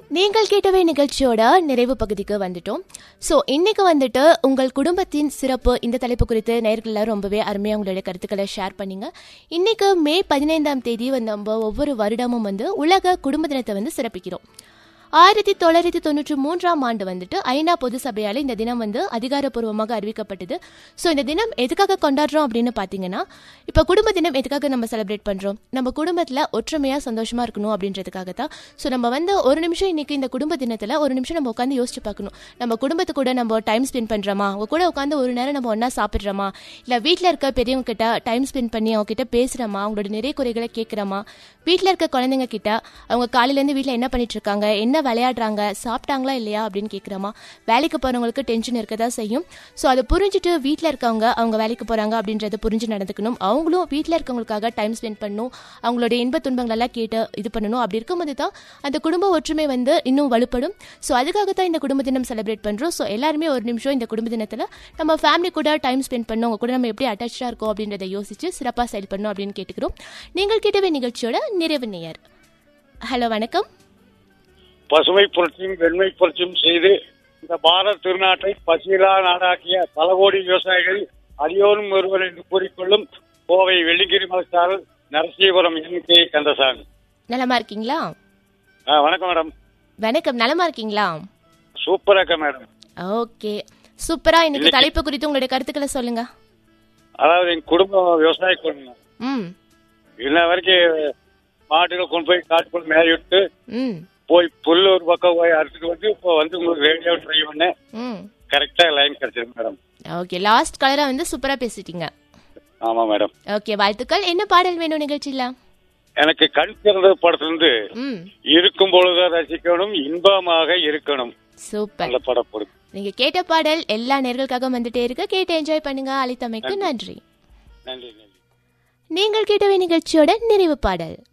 நீங்கள் கேட்டவை நிகழ்ச்சியோட நிறைவு பகுதிக்கு வந்துட்டோம் ஸோ இன்னைக்கு வந்துட்டு உங்கள் குடும்பத்தின் சிறப்பு இந்த தலைப்பு குறித்து நேர்கள் எல்லாரும் ரொம்பவே அருமையாக உங்களுடைய கருத்துக்களை ஷேர் பண்ணீங்க இன்னைக்கு மே பதினைந்தாம் தேதி வந்து நம்ம ஒவ்வொரு வருடமும் வந்து உலக குடும்ப தினத்தை வந்து சிறப்பிக்கிறோம் ஆயிரத்தி தொள்ளாயிரத்தி தொண்ணூற்றி மூன்றாம் ஆண்டு வந்துட்டு ஐநா பொது சபையால் இந்த தினம் வந்து அதிகாரப்பூர்வமாக அறிவிக்கப்பட்டது ஸோ இந்த தினம் எதுக்காக கொண்டாடுறோம் அப்படின்னு பார்த்தீங்கன்னா இப்போ குடும்ப தினம் எதுக்காக நம்ம செலிப்ரேட் பண்ணுறோம் நம்ம குடும்பத்தில் ஒற்றுமையாக சந்தோஷமாக இருக்கணும் அப்படின்றதுக்காக தான் ஸோ நம்ம வந்து ஒரு நிமிஷம் இன்னைக்கு இந்த குடும்ப தினத்தில் ஒரு நிமிஷம் நம்ம உட்காந்து யோசிச்சு பார்க்கணும் நம்ம குடும்பத்து கூட நம்ம டைம் ஸ்பெண்ட் பண்ணுறோமா அவங்க கூட உட்காந்து ஒரு நேரம் நம்ம ஒன்றா சாப்பிட்றோமா இல்லை வீட்டில் இருக்க பெரியவங்க கிட்ட டைம் ஸ்பெண்ட் பண்ணி அவங்க கிட்ட பேசுகிறோமா அவங்களோட நிறைய குறைகளை கேட்குறோமா வீட்டில் இருக்க குழந்தைங்க கிட்ட அவங்க காலையிலேருந்து வீட்டில் என்ன பண்ணிட்டு இருக்காங்க என்ன விளையாடுறாங்க சாப்பிட்டாங்களா இல்லையா அப்படின்னு கேட்குறோமா வேலைக்கு போகிறவங்களுக்கு டென்ஷன் இருக்க தான் செய்யும் ஸோ அதை புரிஞ்சுட்டு வீட்டில் இருக்கவங்க அவங்க வேலைக்கு போகிறாங்க அப்படின்றத புரிஞ்சு நடந்துக்கணும் அவங்களும் வீட்டில் இருக்கவங்களுக்காக டைம் ஸ்பெண்ட் பண்ணணும் அவங்களோட இன்ப துன்பங்களெல்லாம் கேட்டு இது பண்ணணும் அப்படி இருக்கும்போது தான் அந்த குடும்ப ஒற்றுமை வந்து இன்னும் வலுப்படும் ஸோ அதுக்காக தான் இந்த குடும்ப தினம் செலிப்ரேட் பண்ணுறோம் ஸோ எல்லாருமே ஒரு நிமிஷம் இந்த குடும்ப தினத்தில் நம்ம ஃபேமிலி கூட டைம் ஸ்பெண்ட் பண்ணணும் அவங்க கூட நம்ம எப்படி அட்டாச்சாக இருக்கோம் அப்படின்றத யோசிச்சு சிறப்பாக செயல்படணும் அப்படின்னு கேட்டுக்கிறோம் நீங்கள் கேட்டவே நிகழ்ச்சியோட நிறைவு நேயர் ஹலோ வணக்கம் பசுமை புரட்சியும் வெண்மை புரட்சியும் செய்து இந்த பாரத் திருநாட்டை பசியிலா நாடாக்கிய பல கோடி விவசாயிகள் அரியோரும் ஒருவர் என்று கூறிக்கொள்ளும் கோவை வெள்ளிங்கிரி மலச்சாரல் நரசீபுரம் எண்ணிக்கை கந்தசாமி நலமா இருக்கீங்களா ஆ, வணக்கம் மேடம் வணக்கம் நலமா இருக்கீங்களா சூப்பரா இருக்கேன் மேடம் ஓகே சூப்பரா இன்னைக்கு இன்னைக்கு- தலைப்பு குறித்து உங்களுடைய கருத்துக்களை சொல்லுங்க அதாவது எங்க குடும்பம் விவசாய குடும்பம் ம் இன்ன வரைக்கும் மாட்டுகளை கொண்டு போய் காட்டுக்குள்ள மேலே விட்டு ம் போய் புல்லு ஒரு பக்கம் போய் அறுத்துட்டு வந்து இப்போ வந்து உங்களுக்கு ரேடியோ ட்ரை பண்ணேன் ம் கரெக்டா லைன் கிடைச்சிருக்கு மேடம் ஓகே லாஸ்ட் கலரா வந்து சூப்பரா பேசிட்டீங்க ஆமா மேடம் ஓகே வாழ்த்துக்கள் என்ன பாடல் வேணும் நிகழ்ச்சியில எனக்கு கண் திறந்த படத்திலிருந்து ம் இருக்கும் பொழுது ரசிக்கணும் இன்பமாக இருக்கணும் சூப்பர் அந்த படம் போடுது நீங்க கேட்ட பாடல் எல்லா நேர்களுக்காக வந்துட்டே இருக்கு கேட்டு என்ஜாய் பண்ணுங்க அளித்தமைக்கு நன்றி நன்றி நன்றி நீங்கள் கேட்டவை நிகழ்ச்சியோட நிறைவு பாடல்